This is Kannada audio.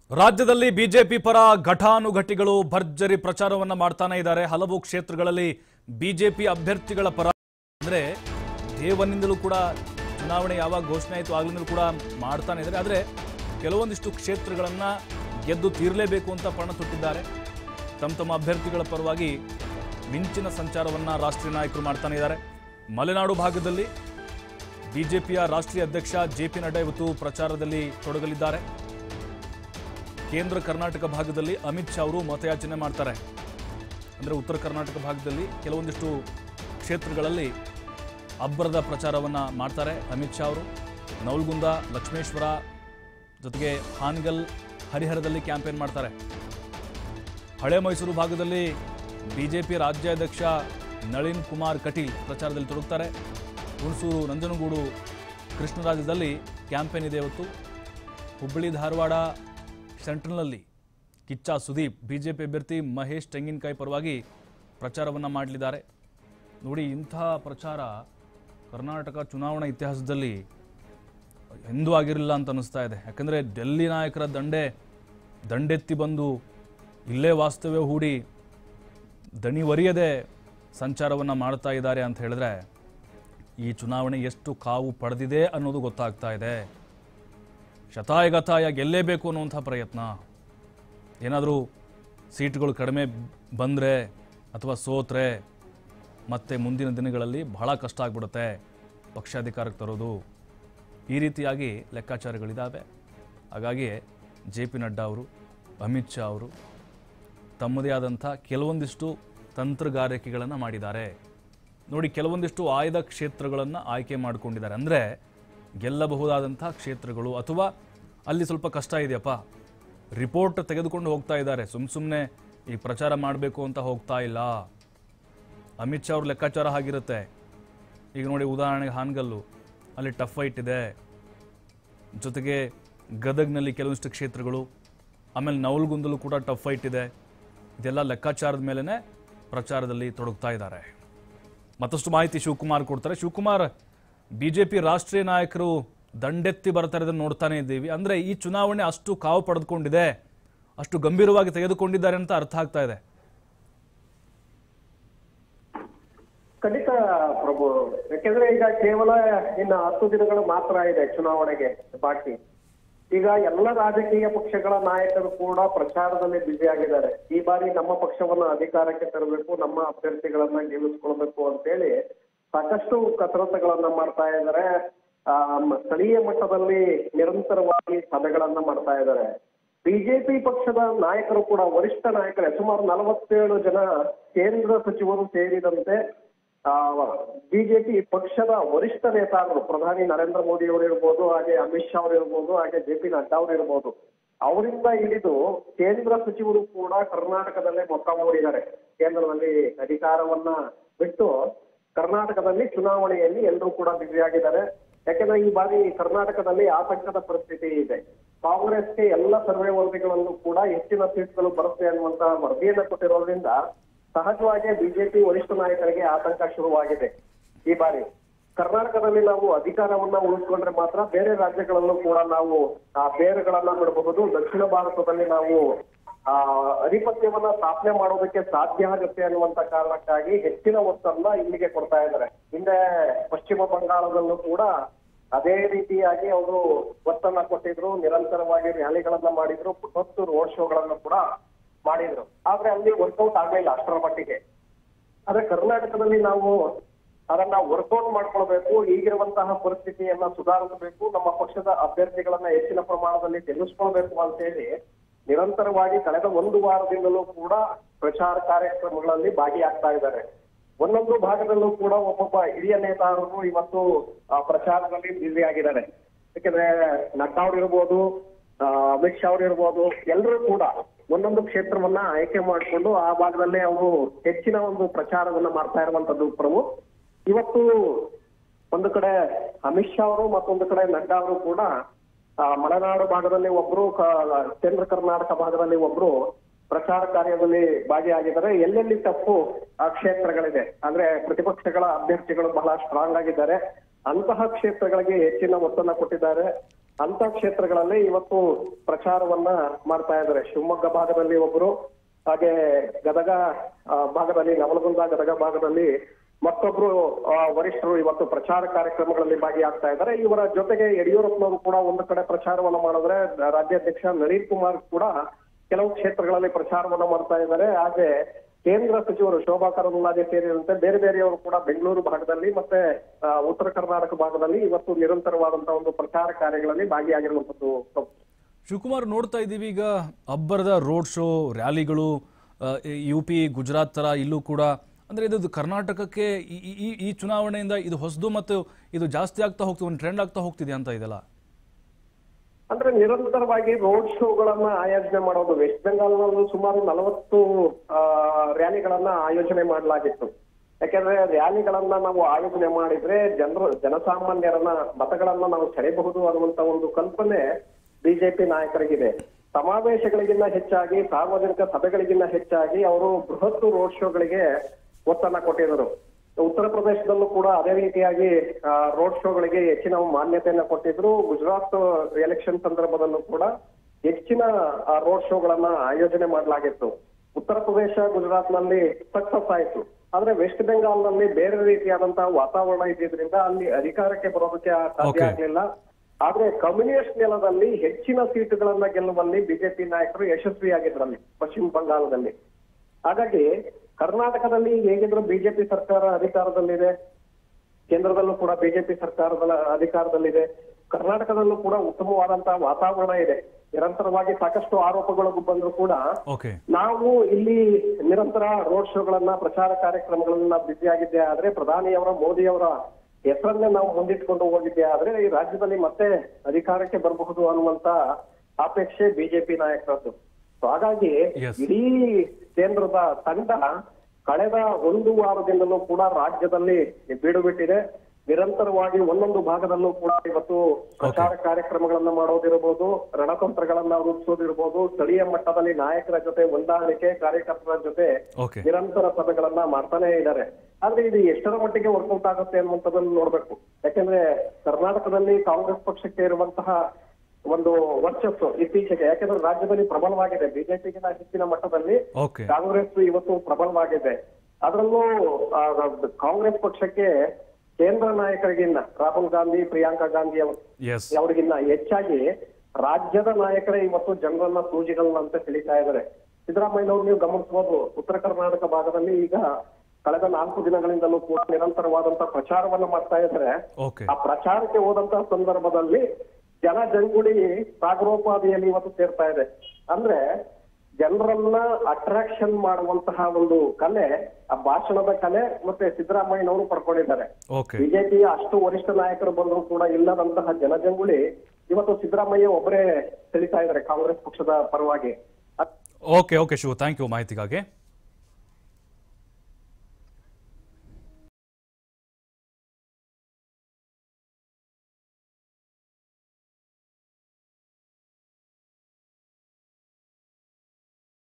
ರಾಜ್ಯದಲ್ಲಿ ಬಿಜೆಪಿ ಪರ ಘಟಾನುಘಟಿಗಳು ಭರ್ಜರಿ ಪ್ರಚಾರವನ್ನ ಮಾಡ್ತಾನೆ ಇದ್ದಾರೆ ಹಲವು ಕ್ಷೇತ್ರಗಳಲ್ಲಿ ಬಿಜೆಪಿ ಅಭ್ಯರ್ಥಿಗಳ ಪರ ಅಂದ್ರೆ ದೇವನಿಂದಲೂ ಕೂಡ ಚುನಾವಣೆ ಯಾವಾಗ ಘೋಷಣೆ ಆಯಿತು ಆಗ್ಲಿಂದಲೂ ಕೂಡ ಮಾಡ್ತಾನೆ ಇದ್ದಾರೆ ಆದರೆ ಕೆಲವೊಂದಿಷ್ಟು ಕ್ಷೇತ್ರಗಳನ್ನ ಗೆದ್ದು ತೀರಲೇಬೇಕು ಅಂತ ಪಣ ತೊಟ್ಟಿದ್ದಾರೆ ತಮ್ಮ ತಮ್ಮ ಅಭ್ಯರ್ಥಿಗಳ ಪರವಾಗಿ ಮಿಂಚಿನ ಸಂಚಾರವನ್ನ ರಾಷ್ಟ್ರೀಯ ನಾಯಕರು ಮಾಡ್ತಾನೆ ಇದ್ದಾರೆ ಮಲೆನಾಡು ಭಾಗದಲ್ಲಿ ಬಿಜೆಪಿಯ ರಾಷ್ಟ್ರೀಯ ಅಧ್ಯಕ್ಷ ಜೆ ಪಿ ನಡ್ಡಾ ಇವತ್ತು ಪ್ರಚಾರದಲ್ಲಿ ತೊಡಗಲಿದ್ದಾರೆ ಕೇಂದ್ರ ಕರ್ನಾಟಕ ಭಾಗದಲ್ಲಿ ಅಮಿತ್ ಶಾ ಅವರು ಮತಯಾಚನೆ ಮಾಡ್ತಾರೆ ಅಂದರೆ ಉತ್ತರ ಕರ್ನಾಟಕ ಭಾಗದಲ್ಲಿ ಕೆಲವೊಂದಿಷ್ಟು ಕ್ಷೇತ್ರಗಳಲ್ಲಿ ಅಬ್ಬರದ ಪ್ರಚಾರವನ್ನು ಮಾಡ್ತಾರೆ ಅಮಿತ್ ಶಾ ಅವರು ನವಲ್ಗುಂದ ಲಕ್ಷ್ಮೇಶ್ವರ ಜೊತೆಗೆ ಹಾನಗಲ್ ಹರಿಹರದಲ್ಲಿ ಕ್ಯಾಂಪೇನ್ ಮಾಡ್ತಾರೆ ಹಳೆ ಮೈಸೂರು ಭಾಗದಲ್ಲಿ ಬಿಜೆಪಿ ರಾಜ್ಯಾಧ್ಯಕ್ಷ ನಳಿನ್ ಕುಮಾರ್ ಕಟೀಲ್ ಪ್ರಚಾರದಲ್ಲಿ ತೊಡಗ್ತಾರೆ ಹುಣಸೂರು ನಂಜನಗೂಡು ಕೃಷ್ಣರಾಜದಲ್ಲಿ ಕ್ಯಾಂಪೇನ್ ಇದೆ ಇವತ್ತು ಹುಬ್ಬಳ್ಳಿ ಧಾರವಾಡ ಸೆಂಟ್ರಲ್ನಲ್ಲಿ ಕಿಚ್ಚ ಸುದೀಪ್ ಬಿಜೆಪಿ ಅಭ್ಯರ್ಥಿ ಮಹೇಶ್ ತೆಂಗಿನಕಾಯಿ ಪರವಾಗಿ ಪ್ರಚಾರವನ್ನು ಮಾಡಲಿದ್ದಾರೆ ನೋಡಿ ಇಂತಹ ಪ್ರಚಾರ ಕರ್ನಾಟಕ ಚುನಾವಣಾ ಇತಿಹಾಸದಲ್ಲಿ ಎಂದೂ ಆಗಿರಲಿಲ್ಲ ಅಂತ ಅನಿಸ್ತಾ ಇದೆ ಯಾಕಂದರೆ ಡೆಲ್ಲಿ ನಾಯಕರ ದಂಡೆ ದಂಡೆತ್ತಿ ಬಂದು ಇಲ್ಲೇ ವಾಸ್ತವ್ಯ ಹೂಡಿ ದಣಿವರಿಯದೆ ಸಂಚಾರವನ್ನು ಮಾಡ್ತಾ ಇದ್ದಾರೆ ಅಂತ ಹೇಳಿದ್ರೆ ಈ ಚುನಾವಣೆ ಎಷ್ಟು ಕಾವು ಪಡೆದಿದೆ ಅನ್ನೋದು ಗೊತ್ತಾಗ್ತಾ ಇದೆ ಶತಾಯಗತಾಯ ಗೆಲ್ಲೇಬೇಕು ಅನ್ನುವಂಥ ಪ್ರಯತ್ನ ಏನಾದರೂ ಸೀಟ್ಗಳು ಕಡಿಮೆ ಬಂದರೆ ಅಥವಾ ಸೋತ್ರೆ ಮತ್ತೆ ಮುಂದಿನ ದಿನಗಳಲ್ಲಿ ಬಹಳ ಕಷ್ಟ ಆಗ್ಬಿಡುತ್ತೆ ಪಕ್ಷಾಧಿಕಾರಕ್ಕೆ ತರೋದು ಈ ರೀತಿಯಾಗಿ ಲೆಕ್ಕಾಚಾರಗಳಿದ್ದಾವೆ ಹಾಗಾಗಿ ಜೆ ಪಿ ನಡ್ಡಾ ಅವರು ಅಮಿತ್ ಶಾ ಅವರು ತಮ್ಮದೇ ಆದಂಥ ಕೆಲವೊಂದಿಷ್ಟು ತಂತ್ರಗಾರಿಕೆಗಳನ್ನು ಮಾಡಿದ್ದಾರೆ ನೋಡಿ ಕೆಲವೊಂದಿಷ್ಟು ಆಯ್ದ ಕ್ಷೇತ್ರಗಳನ್ನು ಆಯ್ಕೆ ಮಾಡಿಕೊಂಡಿದ್ದಾರೆ ಅಂದರೆ ಗೆಲ್ಲಬಹುದಾದಂಥ ಕ್ಷೇತ್ರಗಳು ಅಥವಾ ಅಲ್ಲಿ ಸ್ವಲ್ಪ ಕಷ್ಟ ಇದೆಯಪ್ಪ ರಿಪೋರ್ಟ್ ತೆಗೆದುಕೊಂಡು ಹೋಗ್ತಾ ಇದ್ದಾರೆ ಸುಮ್ಮ ಸುಮ್ಮನೆ ಈ ಪ್ರಚಾರ ಮಾಡಬೇಕು ಅಂತ ಹೋಗ್ತಾ ಇಲ್ಲ ಅಮಿತ್ ಶಾ ಅವ್ರ ಲೆಕ್ಕಾಚಾರ ಆಗಿರುತ್ತೆ ಈಗ ನೋಡಿ ಉದಾಹರಣೆಗೆ ಹಾನಗಲ್ಲು ಅಲ್ಲಿ ಟಫ್ ಫೈಟ್ ಇದೆ ಜೊತೆಗೆ ಗದಗ್ನಲ್ಲಿ ಕೆಲವೊಂದಿಷ್ಟು ಕ್ಷೇತ್ರಗಳು ಆಮೇಲೆ ನವಲ್ಗುಂದಲ್ಲೂ ಕೂಡ ಟಫ್ ಫೈಟ್ ಇದೆ ಇದೆಲ್ಲ ಲೆಕ್ಕಾಚಾರದ ಮೇಲೇ ಪ್ರಚಾರದಲ್ಲಿ ತೊಡಗ್ತಾ ಇದ್ದಾರೆ ಮತ್ತಷ್ಟು ಮಾಹಿತಿ ಶಿವಕುಮಾರ್ ಕೊಡ್ತಾರೆ ಶಿವಕುಮಾರ್ ಬಿಜೆಪಿ ರಾಷ್ಟ್ರೀಯ ನಾಯಕರು ದಂಡೆತ್ತಿ ಬರ್ತಾ ಇರೋದನ್ನ ನೋಡ್ತಾನೆ ಇದ್ದೀವಿ ಅಂದ್ರೆ ಈ ಚುನಾವಣೆ ಅಷ್ಟು ಕಾವು ಪಡೆದುಕೊಂಡಿದೆ ಅಷ್ಟು ಗಂಭೀರವಾಗಿ ತೆಗೆದುಕೊಂಡಿದ್ದಾರೆ ಅಂತ ಅರ್ಥ ಆಗ್ತಾ ಇದೆ ಖಂಡಿತ ಪ್ರಭು ಯಾಕೆಂದ್ರೆ ಈಗ ಕೇವಲ ಇನ್ನ ಹತ್ತು ದಿನಗಳು ಮಾತ್ರ ಇದೆ ಚುನಾವಣೆಗೆ ಬಾಕಿ ಈಗ ಎಲ್ಲ ರಾಜಕೀಯ ಪಕ್ಷಗಳ ನಾಯಕರು ಕೂಡ ಪ್ರಚಾರದಲ್ಲಿ ಬ್ಯುಸಿ ಆಗಿದ್ದಾರೆ ಈ ಬಾರಿ ನಮ್ಮ ಪಕ್ಷವನ್ನ ಅಧಿಕಾರಕ್ಕೆ ತರಬೇಕು ನಮ್ಮ ಅಭ್ಯರ್ಥಿಗಳನ್ನ ಗೆಲ್ಲಿಸ್ಕೊಳ್ಬೇಕು ಅಂತೇಳಿ ಸಾಕಷ್ಟು ಕಸರತ್ತುಗಳನ್ನ ಮಾಡ್ತಾ ಇದ್ದಾರೆ ಆ ಮ- ಸ್ಥಳೀಯ ಮಟ್ಟದಲ್ಲಿ ನಿರಂತರವಾಗಿ ಸಭೆಗಳನ್ನ ಮಾಡ್ತಾ ಇದ್ದಾರೆ ಬಿಜೆಪಿ ಪಕ್ಷದ ನಾಯಕರು ಕೂಡ ವರಿಷ್ಠ ನಾಯಕರೇ ಸುಮಾರು ನಲವತ್ತೇಳು ಜನ ಕೇಂದ್ರ ಸಚಿವರು ಸೇರಿದಂತೆ ಬಿಜೆಪಿ ಪಕ್ಷದ ವರಿಷ್ಠ ನೇತಾರರು ಪ್ರಧಾನಿ ನರೇಂದ್ರ ಮೋದಿ ಅವರು ಇರ್ಬೋದು ಹಾಗೆ ಅಮಿತ್ ಶಾ ಅವರು ಇರ್ಬೋದು ಹಾಗೆ ಜೆ ಪಿ ನಡ್ಡಾ ಅವರು ಇರ್ಬೋದು ಅವರಿಂದ ಹಿಡಿದು ಕೇಂದ್ರ ಸಚಿವರು ಕೂಡ ಕರ್ನಾಟಕದಲ್ಲೇ ಮೊತ್ತ ಮೂಡಿದ್ದಾರೆ ಕೇಂದ್ರದಲ್ಲಿ ಅಧಿಕಾರವನ್ನ ಬಿಟ್ಟು ಕರ್ನಾಟಕದಲ್ಲಿ ಚುನಾವಣೆಯಲ್ಲಿ ಎಲ್ಲರೂ ಕೂಡ ಬ್ಯುಸಿಯಾಗಿದ್ದಾರೆ ಯಾಕಂದ್ರೆ ಈ ಬಾರಿ ಕರ್ನಾಟಕದಲ್ಲಿ ಆತಂಕದ ಪರಿಸ್ಥಿತಿ ಇದೆ ಕಾಂಗ್ರೆಸ್ಗೆ ಎಲ್ಲ ಸರ್ವೆ ವರದಿಗಳಲ್ಲೂ ಕೂಡ ಹೆಚ್ಚಿನ ಸೀಟ್ಗಳು ಬರುತ್ತೆ ಅನ್ನುವಂತ ವರದಿಯನ್ನ ಕೊಟ್ಟಿರೋದ್ರಿಂದ ಸಹಜವಾಗಿ ಬಿಜೆಪಿ ವರಿಷ್ಠ ನಾಯಕರಿಗೆ ಆತಂಕ ಶುರುವಾಗಿದೆ ಈ ಬಾರಿ ಕರ್ನಾಟಕದಲ್ಲಿ ನಾವು ಅಧಿಕಾರವನ್ನ ಉಳಿಸ್ಕೊಂಡ್ರೆ ಮಾತ್ರ ಬೇರೆ ರಾಜ್ಯಗಳಲ್ಲೂ ಕೂಡ ನಾವು ಆ ಬೇರುಗಳನ್ನ ಬಿಡಬಹುದು ದಕ್ಷಿಣ ಭಾರತದಲ್ಲಿ ನಾವು ಆ ಅಧಿಪತ್ಯವನ್ನ ಸ್ಥಾಪನೆ ಮಾಡೋದಕ್ಕೆ ಸಾಧ್ಯ ಆಗುತ್ತೆ ಅನ್ನುವಂತ ಕಾರಣಕ್ಕಾಗಿ ಹೆಚ್ಚಿನ ಒತ್ತನ್ನ ಇಲ್ಲಿಗೆ ಕೊಡ್ತಾ ಇದ್ದಾರೆ ಹಿಂದೆ ಪಶ್ಚಿಮ ಬಂಗಾಳದಲ್ಲೂ ಕೂಡ ಅದೇ ರೀತಿಯಾಗಿ ಅವರು ಒತ್ತನ್ನ ಕೊಟ್ಟಿದ್ರು ನಿರಂತರವಾಗಿ ರ್ಯಾಲಿಗಳನ್ನ ಮಾಡಿದ್ರು ಮತ್ತು ರೋಡ್ ಶೋಗಳನ್ನ ಕೂಡ ಮಾಡಿದ್ರು ಆದ್ರೆ ಅಲ್ಲಿ ವರ್ಕೌಟ್ ಆಗ್ಲಿಲ್ಲ ಅಷ್ಟರ ಮಟ್ಟಿಗೆ ಆದ್ರೆ ಕರ್ನಾಟಕದಲ್ಲಿ ನಾವು ಅದನ್ನ ವರ್ಕೌಟ್ ಮಾಡ್ಕೊಳ್ಬೇಕು ಈಗಿರುವಂತಹ ಪರಿಸ್ಥಿತಿಯನ್ನ ಸುಧಾರಿಸಬೇಕು ನಮ್ಮ ಪಕ್ಷದ ಅಭ್ಯರ್ಥಿಗಳನ್ನ ಹೆಚ್ಚಿನ ಪ್ರಮಾಣದಲ್ಲಿ ಗೆಲ್ಲಿಸ್ಕೊಳ್ಬೇಕು ಅಂತ ಹೇಳಿ ನಿರಂತರವಾಗಿ ಕಳೆದ ಒಂದು ವಾರದಿಂದಲೂ ಕೂಡ ಪ್ರಚಾರ ಕಾರ್ಯಕ್ರಮಗಳಲ್ಲಿ ಭಾಗಿಯಾಗ್ತಾ ಇದ್ದಾರೆ ಒಂದೊಂದು ಭಾಗದಲ್ಲೂ ಕೂಡ ಒಬ್ಬೊಬ್ಬ ಹಿರಿಯ ನೇತಾರರು ಇವತ್ತು ಆ, ಪ್ರಚಾರದಲ್ಲಿ ಬ್ಯುಸಿ ಆಗಿದ್ದಾರೆ ಯಾಕಂದ್ರೆ ನಡ್ಡಾ ಅವ್ರು ಇರ್ಬೋದು ಆ, ಅಮಿತ್ ಶಾ ಅವ್ರು ಇರ್ಬೋದು ಎಲ್ಲರೂ ಕೂಡ ಒಂದೊಂದು ಕ್ಷೇತ್ರವನ್ನ ಆಯ್ಕೆ ಮಾಡಿಕೊಂಡು ಆ ಭಾಗದಲ್ಲೇ ಅವರು ಹೆಚ್ಚಿನ ಒಂದು ಪ್ರಚಾರವನ್ನ ಮಾಡ್ತಾ ಇರುವಂತದ್ದು ಪ್ರಭು ಇವತ್ತು ಒಂದು ಕಡೆ ಅಮಿತ್ ಶಾ ಅವರು ಮತ್ತೊಂದು ಕಡೆ ನಡ್ಡಾ ಅವರು ಕೂಡ ಆ, ಮಲೆನಾಡು ಭಾಗದಲ್ಲಿ ಒಬ್ರು ಕ- ಕೇಂದ್ರ ಕರ್ನಾಟಕ ಭಾಗದಲ್ಲಿ ಒಬ್ರು ಪ್ರಚಾರ ಕಾರ್ಯದಲ್ಲಿ ಭಾಗಿಯಾಗಿದ್ದಾರೆ ಎಲ್ಲೆಲ್ಲಿ ತಪ್ಪು ಆ ಕ್ಷೇತ್ರಗಳಿದೆ ಅಂದ್ರೆ ಪ್ರತಿಪಕ್ಷಗಳ ಅಭ್ಯರ್ಥಿಗಳು ಬಹಳ ಸ್ಟ್ರಾಂಗ್ ಆಗಿದ್ದಾರೆ ಅಂತಹ ಕ್ಷೇತ್ರಗಳಿಗೆ ಹೆಚ್ಚಿನ ಒತ್ತನ್ನ ಕೊಟ್ಟಿದ್ದಾರೆ ಅಂತ ಕ್ಷೇತ್ರಗಳಲ್ಲಿ ಇವತ್ತು ಪ್ರಚಾರವನ್ನ ಮಾಡ್ತಾ ಇದ್ದಾರೆ ಶಿವಮೊಗ್ಗ ಭಾಗದಲ್ಲಿ ಒಬ್ಬರು ಹಾಗೆ ಗದಗ ಆ, ಭಾಗದಲ್ಲಿ ನವಲಗುಂದ ಗದಗ ಭಾಗದಲ್ಲಿ ಮತ್ತೊಬ್ರು ಆ, ವರಿಷ್ಠರು ಇವತ್ತು ಪ್ರಚಾರ ಕಾರ್ಯಕ್ರಮಗಳಲ್ಲಿ ಭಾಗಿಯಾಗ್ತಾ ಇದ್ದಾರೆ ಇವರ ಜೊತೆಗೆ ಯಡಿಯೂರಪ್ಪನವರು ಕೂಡ ಒಂದು ಕಡೆ ಪ್ರಚಾರವನ್ನ ಮಾಡಿದ್ರೆ ರಾಜ್ಯಾಧ್ಯಕ್ಷ ನಳಿನ್ ಕುಮಾರ್ ಕೂಡ ಕೆಲವು ಕ್ಷೇತ್ರಗಳಲ್ಲಿ ಪ್ರಚಾರವನ್ನ ಮಾಡ್ತಾ ಇದ್ದಾರೆ ಹಾಗೆ ಕೇಂದ್ರ ಸಚಿವರು ಶೋಭಾ ಕರಂದ್ಲಾಜೆ ಸೇರಿದಂತೆ ಬೇರೆ ಬೇರೆಯವರು ಕೂಡ ಬೆಂಗಳೂರು ಭಾಗದಲ್ಲಿ ಮತ್ತೆ ಆ, ಉತ್ತರ ಕರ್ನಾಟಕ ಭಾಗದಲ್ಲಿ ಇವತ್ತು ನಿರಂತರವಾದಂತಹ ಒಂದು ಪ್ರಚಾರ ಕಾರ್ಯಗಳಲ್ಲಿ ಭಾಗಿಯಾಗಿರುವಂತದ್ದು ಶಿವಕುಮಾರ್ ನೋಡ್ತಾ ಇದ್ದೀವಿ ಈಗ ಅಬ್ಬರದ ರೋಡ್ ಶೋ ರ್ಯಾಲಿಗಳು ಯು ಪಿ ಗುಜರಾತ್ ಥರ ಇಲ್ಲೂ ಕೂಡ ಅಂದರೆ ಇದು ಕರ್ನಾಟಕಕ್ಕೆ ಈ- ಈ- ಈ ಈ ಚುನಾವಣೆಯಿಂದ ಇದು ಹೊಸದು ಮತ್ತು ಇದು ಜಾಸ್ತಿ ಆಗ್ತಾ ಹೋಗ್ತದೆ ಒಂದು ಟ್ರೆಂಡ್ ಆಗ್ತಾ ಹೋಗ್ತಿದೆ ಅಂತ ಇದೆಲ್ಲ ಅಂದ್ರೆ ನಿರಂತರವಾಗಿ ರೋಡ್ ಶೋಗಳನ್ನ ಆಯೋಜನೆ ಮಾಡೋದು ವೆಸ್ಟ್ ಬೆಂಗಾಲ್ನಲ್ಲೂ ಸುಮಾರು ನಲವತ್ತು ಆ, ರ್ಯಾಲಿಗಳನ್ನ ಆಯೋಜನೆ ಮಾಡಲಾಗಿತ್ತು ಯಾಕೆಂದ್ರೆ ರ್ಯಾಲಿಗಳನ್ನ ನಾವು ಆಯೋಜನೆ ಮಾಡಿದ್ರೆ ಜನರು ಜನಸಾಮಾನ್ಯರನ್ನ ಮತಗಳನ್ನ ನಾವು ಸೆಳೆಯಬಹುದು ಅನ್ನುವಂತ ಒಂದು ಕಲ್ಪನೆ ಬಿಜೆಪಿ ನಾಯಕರಿಗಿದೆ ಸಮಾವೇಶಗಳಿಗಿಂತ ಹೆಚ್ಚಾಗಿ ಸಾರ್ವಜನಿಕ ಸಭೆಗಳಿಗಿಂತ ಹೆಚ್ಚಾಗಿ ಅವರು ಬೃಹತ್ ರೋಡ್ ಶೋಗಳಿಗೆ ಒತ್ತನ್ನ ಕೊಟ್ಟಿದ್ದರು ಉತ್ತರ ಪ್ರದೇಶದಲ್ಲೂ ಕೂಡ ಅದೇ ರೀತಿಯಾಗಿ ರೋಡ್ ಶೋಗಳಿಗೆ ಹೆಚ್ಚಿನ ಮಾನ್ಯತೆಯನ್ನ ಕೊಟ್ಟಿದ್ರು ಗುಜರಾತ್ ಎಲೆಕ್ಷನ್ ಸಂದರ್ಭದಲ್ಲೂ ಕೂಡ ಹೆಚ್ಚಿನ ರೋಡ್ ಶೋಗಳನ್ನ ಆಯೋಜನೆ ಮಾಡಲಾಗಿತ್ತು ಉತ್ತರ ಪ್ರದೇಶ ಗುಜರಾತ್ ನಲ್ಲಿ ಸಕ್ಸಸ್ ಆಯ್ತು ಆದ್ರೆ ವೆಸ್ಟ್ ಬೆಂಗಾಲ್ ನಲ್ಲಿ ಬೇರೆ ರೀತಿಯಾದಂತಹ ವಾತಾವರಣ ಇದ್ದಿದ್ರಿಂದ ಅಲ್ಲಿ ಅಧಿಕಾರಕ್ಕೆ ಬರೋದಕ್ಕೆ ಸಾಧ್ಯ Okay. ಆಗ್ಲಿಲ್ಲ ಆದ್ರೆ ಕಮ್ಯುನಿಸ್ಟ್ ನೆಲದಲ್ಲಿ ಹೆಚ್ಚಿನ ಸೀಟುಗಳನ್ನ ಗೆಲ್ಲುವಲ್ಲಿ ಬಿಜೆಪಿ ನಾಯಕರು ಯಶಸ್ವಿಯಾಗಿದ್ರಲ್ಲಿ ಪಶ್ಚಿಮ ಬಂಗಾಳದಲ್ಲಿ ಹಾಗಾಗಿ ಕರ್ನಾಟಕದಲ್ಲಿ ಹೇಗಿದ್ರು ಬಿಜೆಪಿ ಸರ್ಕಾರ ಅಧಿಕಾರದಲ್ಲಿದೆ ಕೇಂದ್ರದಲ್ಲೂ ಕೂಡ ಬಿಜೆಪಿ ಸರ್ಕಾರದ ಅಧಿಕಾರದಲ್ಲಿದೆ ಕರ್ನಾಟಕದಲ್ಲೂ ಕೂಡ ಉತ್ತಮವಾದಂತಹ ವಾತಾವರಣ ಇದೆ ನಿರಂತರವಾಗಿ ಸಾಕಷ್ಟು ಆರೋಪಗಳು ಬಂದ್ರು ಕೂಡ ಓಕೆ ನಾವು ಇಲ್ಲಿ ನಿರಂತರ ರೋಡ್ ಶೋಗಳನ್ನ ಪ್ರಚಾರ ಕಾರ್ಯಕ್ರಮಗಳನ್ನ ಬ್ಯುಸಿಯಾಗಿದ್ದೆ ಆದ್ರೆ ಪ್ರಧಾನಿಯವರ ಮೋದಿಯವರ ಹೆಸರನ್ನೇ ನಾವು ಮುಂದಿಟ್ಕೊಂಡು ಹೋಗಿದ್ದೆ ಆದ್ರೆ ಈ ರಾಜ್ಯದಲ್ಲಿ ಮತ್ತೆ ಅಧಿಕಾರಕ್ಕೆ ಬರಬಹುದು ಅನ್ನುವಂತ ಅಪೇಕ್ಷೆ ಬಿಜೆಪಿ ನಾಯಕರದ್ದು So ಹಾಗಾಗಿ Yes. ಇಡೀ ಕೇಂದ್ರದ ತಂಡ ಕಳೆದ ಒಂದು ವಾರದಿಂದಲೂ ಕೂಡ ರಾಜ್ಯದಲ್ಲಿ ಬೀಡು ಬಿಟ್ಟಿದೆ ನಿರಂತರವಾಗಿ ಒಂದೊಂದು ಭಾಗದಲ್ಲೂ ಕೂಡ ಇವತ್ತು ಪ್ರಚಾರ ಕಾರ್ಯಕ್ರಮಗಳನ್ನ ಮಾಡೋದಿರ್ಬೋದು ರಣತಂತ್ರಗಳನ್ನ ರೂಪಿಸೋದಿರ್ಬೋದು ಸ್ಥಳೀಯ ಮಟ್ಟದಲ್ಲಿ ನಾಯಕರ ಜೊತೆ ಹೊಂದಾಣಿಕೆ ಕಾರ್ಯಕರ್ತರ ಜೊತೆ ಓಕೆ ನಿರಂತರ ಸಭೆಗಳನ್ನ ಮಾಡ್ತಾನೆ ಇದ್ದಾರೆ ಆದ್ರೆ ಇದು ಎಷ್ಟರ ಮಟ್ಟಿಗೆ ವರ್ಕೌಟ್ ಆಗುತ್ತೆ ಅನ್ನುವಂಥದ್ದನ್ನು ನೋಡ್ಬೇಕು ಯಾಕೆಂದ್ರೆ ಕರ್ನಾಟಕದಲ್ಲಿ ಕಾಂಗ್ರೆಸ್ ಪಕ್ಷಕ್ಕೆ ಇರುವಂತಹ ಒಂದು ವರ್ಚಸ್ಸು ಇತ್ತೀಚೆಗೆ ಯಾಕೆಂದ್ರೆ ರಾಜ್ಯದಲ್ಲಿ ಪ್ರಬಲವಾಗಿದೆ ಬಿಜೆಪಿಗಿನ ಹೆಚ್ಚಿನ ಮಟ್ಟದಲ್ಲಿ ಓಕೆ ಕಾಂಗ್ರೆಸ್ ಇವತ್ತು ಪ್ರಬಲವಾಗಿದೆ ಅದರಲ್ಲೂ ಆ, ಕಾಂಗ್ರೆಸ್ ಪಕ್ಷಕ್ಕೆ ಕೇಂದ್ರ ನಾಯಕರಿಗಿನ್ನ ರಾಹುಲ್ ಗಾಂಧಿ ಪ್ರಿಯಾಂಕಾ ಗಾಂಧಿ ಅವರು ಎಸ್ ಅವ್ರಿಗಿನ್ನ ಹೆಚ್ಚಾಗಿ ರಾಜ್ಯದ ನಾಯಕರೇ ಇವತ್ತು ಜನರನ್ನ ಸೂಜಿಗಳನ್ನಂತೆ ತಿಳಿತಾ ಇದ್ದಾರೆ ಸಿದ್ದರಾಮಯ್ಯನವ್ರು ನೀವು ಗಮನಿಸಬಹುದು ಉತ್ತರ ಕರ್ನಾಟಕ ಭಾಗದಲ್ಲಿ ಈಗ ಕಳೆದ ನಾಲ್ಕು ದಿನಗಳಿಂದಲೂ ಕೂಡ ನಿರಂತರವಾದಂತಹ ಪ್ರಚಾರವನ್ನ ಮಾಡ್ತಾ ಇದ್ದಾರೆ ಓಕೆ ಆ ಪ್ರಚಾರಕ್ಕೆ ಹೋದಂತಹ ಸಂದರ್ಭದಲ್ಲಿ ಜನ ಜಂಗುಳಿ ಸಾಗರೋಪಾದಿಯಲ್ಲಿ ಇವತ್ತು ಸೇರ್ತಾ ಇದೆ ಅಂದ್ರೆ ಜನರನ್ನ ಅಟ್ರಾಕ್ಷನ್ ಮಾಡುವಂತಹ ಒಂದು ಕಲೆ ಆ ಭಾಷಣದ ಕಲೆ ಮತ್ತೆ ಸಿದ್ದರಾಮಯ್ಯನವರು ಪಡ್ಕೊಂಡಿದ್ದಾರೆ ಓಕೆ ಬಿಜೆಪಿಯ ಅಷ್ಟು ವರಿಷ್ಠ ನಾಯಕರು ಬಂದರೂ ಕೂಡ ಇಲ್ಲದಂತಹ ಜನಜಂಗುಳಿ ಇವತ್ತು ಸಿದ್ದರಾಮಯ್ಯ ಒಬ್ಬರೇ ಸೆಳಿತಾ ಇದ್ದಾರೆ ಕಾಂಗ್ರೆಸ್ ಪಕ್ಷದ ಪರವಾಗಿ ಅದ್- okay okay Shiva thank you ಮಾಹಿತಿಗಾಗಿ